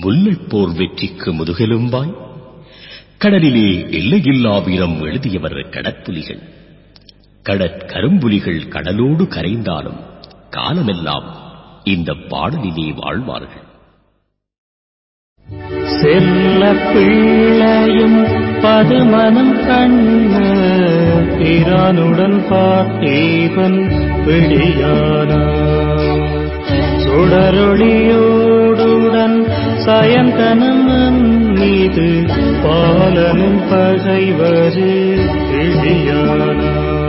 முல்லைப் போர் வெற்றிக்கு முதுகெலும்பாய் கடலிலே எல்லையில்லா வீரம் எழுதியவர் கடற்புலிகள் கடற்கரும்புலிகள் கடலோடு கரைந்தாலும் காலமெல்லாம் இந்த பாடலிலே வாழ்வார்கள் செல்ல பிள்ளையும் பதுமனம் கண்ண பிரானுடன் பார்த்தேவன் வெளியானா சுடரொளியோடுடன் சயந்தனம் மீது பாலனும் பகைவரு வெளியானா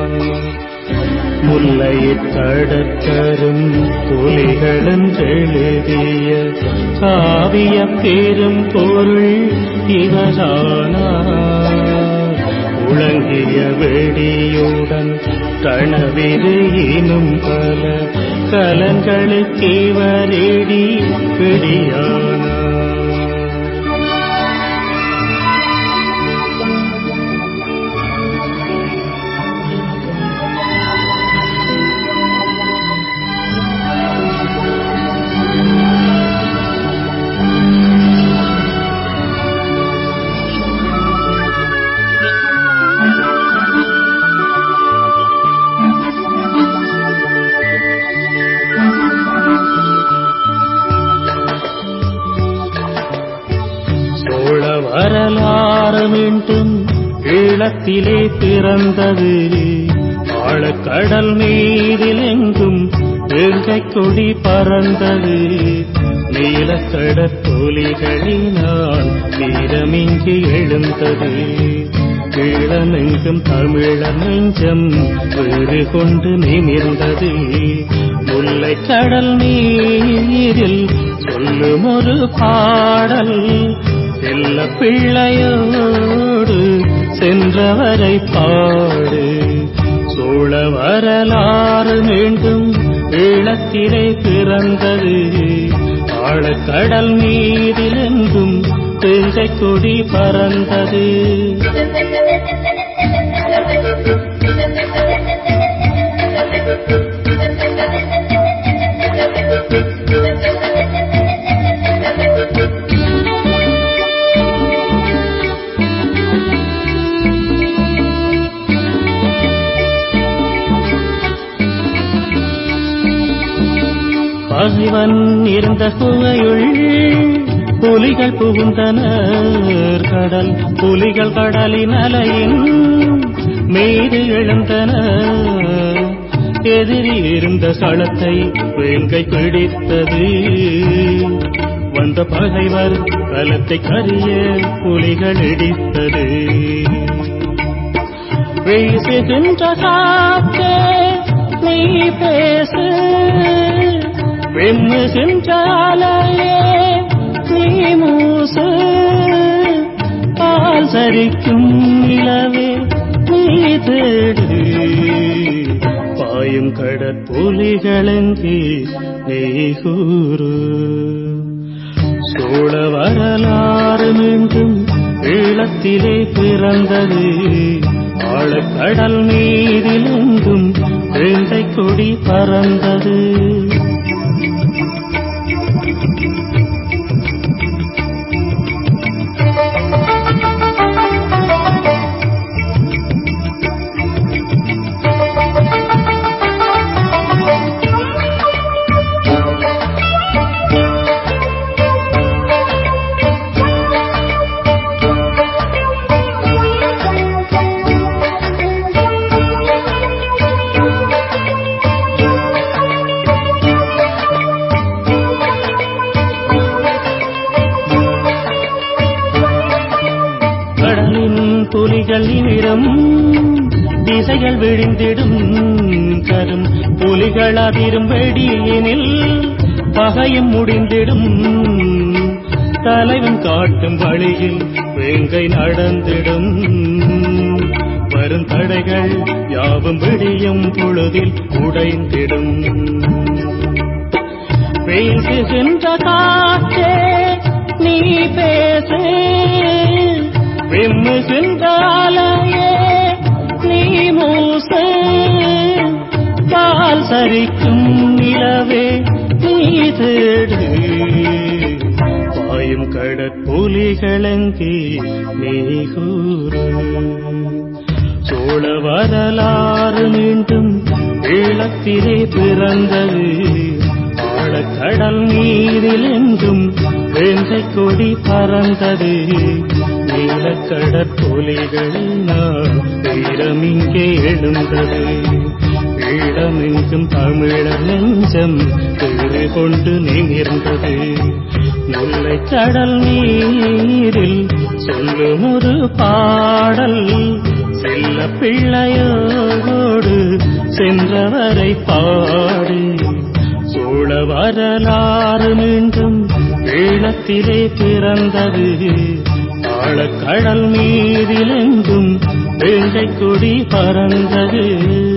முல்லையிற் கடற்கரும் புலிகளும் எழுதிய காவிய பெரும் பொருள் இவரானா உழங்கிய வெடியுடன் கணவிரு இனும் பல கலங்களுக்கு இவரேடி பிடியானா சோழ வரலாறு மீண்டும் ஈழத்திலே பிறந்தது ஆழக்கடல் மீதிலெங்கும் வேங்கை கொடி பறந்தது நீலக்கடற்கொலிகளினால் வீரமிங்கி எழுந்தது ஈழமெங்கும் தமிழ நெஞ்சம் வேறு கொண்டு நிமிர்ந்தது முல்லை கடல் நீரில் சொல்லும் ஒரு பாடல் செல்ல பிள்ளையோடு சென்றவரை பாடு சோழ வரலாறு மீண்டும் ஈழத்திலே பிறந்தது ஆழக்கடல் மீதிலெங்கும் தேங்கை கொடி பறந்தது பகைவன் இருந்த குகையுள் புலிகள் புகுந்தனர் கடல் புலிகள் கடலின் அலையின் மீது எழுந்தனர் எதிரி இருந்த களத்தை வேங்கை பிடித்தது வந்த பகைவர் களத்தை கரிய புலிகள் இடித்தது வீசுகின்ற காற்றே நீ பேசு வெம்முகின்ற அலையே நீ மூசு பால் சரிக்கும் நிலவே நீ தேடு பாயும் கடற்புலிகளெங்கே நீ கூறு சோழ வரலாறு மீண்டும் ஈழத்திலே பிறந்தது ஆழக்கடல் மீதிலெங்கும் வேங்கை கொடி பறந்தது கடலின் புலிகள் நிறம் திசைகள் விழிந்திடும் கரும் புலிகள் அதிரும் வெடியினில் பகையும் முடிந்திடும் தலைவன் காட்டும் வழியில் வேங்கை நடந்திடும் வரும் தடைகள் யாவும் விடியும் பொழுதில் உடைந்திடும் பேசுகின்ற காற்றே நீ பேசு விம்முகின்ற அலையே நீ மூசு பால் சரிக்கும் நிலவே நீ தேடு பாயும் நம் கடற்புலிகளெங்கே நீ கூறு சோழ வரலாறு மீண்டும் ஈழத்திலே பிறந்தது ஆழக்கடல் நீரில் எங்கும் வேங்கை கொடி பறந்தது நீலக்கடற்புலிகளினால் வீரமிங்கே எழுந்தது ஈழமெங்கும் தமிழர் நெஞ்சம் திரு கொண்டு நிமிர்ந்தது முல்லை கடல் நீரில் சொல்லும் ஒரு பாடல் செல்ல பிள்ளையோடு சென்றவரை பாடு சோழ வரலாறு மீண்டும் ஈழத்திலே பிறந்தது ஆழக்கடல் மீதிலெங்கும் வேங்கை கொடி பறந்தது